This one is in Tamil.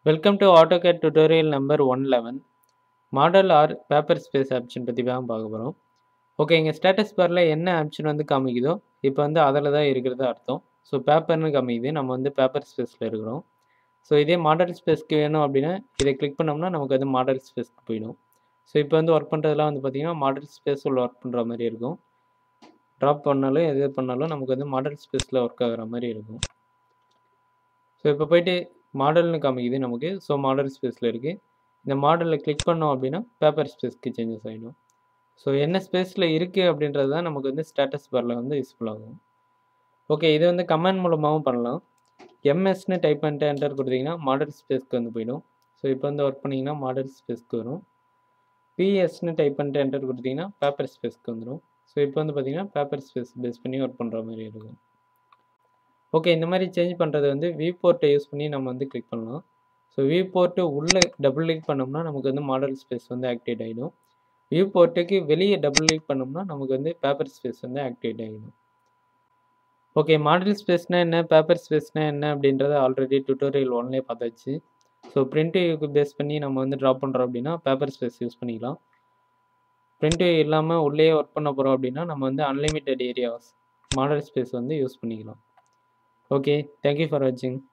welcome to AutoCAD tutorial number one eleven model or paper space option பற்றி தான் பார்க்க போகிறோம் ஓகே இங்கே ஸ்டேட்டஸ் பாரில் என்ன ஆப்ஷன் வந்து காமிக்குதோ இப்போ வந்து அதில் தான் இருக்கிறது அர்த்தம் ஸோ பேப்பர்னு காமிக்குது நம்ம வந்து பேப்பர் ஸ்பேஸில் இருக்கிறோம் ஸோ இதே மாடல் ஸ்பேஸ்க்கு வேணும் அப்படின்னா இதை கிளிக் பண்ணோம்னா நமக்கு வந்து மாடல் ஸ்பேஸ்க்கு போயிடும் ஸோ இப்போ வந்து ஒர்க் பண்ணுறதுலாம் வந்து பார்த்திங்கன்னா மாடல் ஸ்பேஸ் உள்ள ஒர்க் பண்ணுற மாதிரி இருக்கும் ட்ராப் பண்ணாலும் எது பண்ணாலும் நமக்கு வந்து மாடல் ஸ்பேஸில் ஒர்க் ஆகிற மாதிரி இருக்கும் ஸோ இப்போ போயிட்டு மாடல்னு காமிக்குது நமக்கு ஸோ மாடல் ஸ்பேஸில் இருக்குது இந்த மாடலில் கிளிக் பண்ணோம் அப்படின்னா பேப்பர் ஸ்பேஸ்க்கு சேஞ்சஸ் ஆகிடும் ஸோ என்ன ஸ்பேஸில் இருக்குது அப்படின்றது தான் நமக்கு வந்து ஸ்டேட்டஸ் பாரில் வந்து யூஸ்ஃபுல் ஆகும் ஓகே இது வந்து கமெண்ட் மூலமாகவும் பண்ணலாம் எம்எஸ்னு டைப் பண்ணிட்டு என்டர் கொடுத்தீங்கன்னா மாடல் ஸ்பேஸ்க்கு வந்து போயிடும் ஸோ இப்போ வந்து ஒர்க் பண்ணிங்கன்னா மாடல் ஸ்பேஸ்க்கு வரும் பிஎஸ்னு டைப் பண்ணிட்டு என்டர் கொடுத்தீங்கன்னா பேப்பர் ஸ்பேஸ்க்கு வந்துடும் ஸோ இப்போ வந்து பார்த்தீங்கன்னா பேப்பர் ஸ்பேஸ் பேஸ் பண்ணி ஒர்க் பண்ணுற மாதிரி இருக்கும் ஓகே இந்த மாதிரி சேஞ்ச் பண்ணுறது வந்து வியூ போர்ட்டை யூஸ் பண்ணி நம்ம வந்து கிளிக் பண்ணலாம் ஸோ வியூ போர்ட்டு உள்ளே டபுள் கிளிக் பண்ணோம்னா நமக்கு வந்து மாடல் ஸ்பேஸ் வந்து ஆக்டிவேட் ஆகிடும் வியூ போர்ட்டுக்கு வெளியே டபுள் கிளிக் பண்ணோம்னா நமக்கு வந்து பேப்பர் ஸ்பேஸ் வந்து ஆக்டிவேட் ஆகிடும் ஓகே மாடல் ஸ்பேஸ்னால் என்ன பேப்பர் ஸ்பேஸ்னால் என்ன அப்படின்றத ஆல்ரெடி டுட்டோரியல் ஒன்லேயே பார்த்தாச்சு ஸோ பிரிண்ட்டு பேஸ் பண்ணி நம்ம வந்து ட்ராப் பண்ணுறோம் அப்படின்னா பேப்பர் ஸ்பேஸ் யூஸ் பண்ணிக்கலாம் பிரிண்ட்டு இல்லாமல் உள்ளே ஒர்க் பண்ண போகிறோம் அப்படின்னா நம்ம வந்து அன்லிமிட்டெட் ஏரியாஸ் மாடல் ஸ்பேஸ் வந்து யூஸ் பண்ணிக்கலாம் ஓகே தேங்க்யூ ஃபார் வாட்சிங்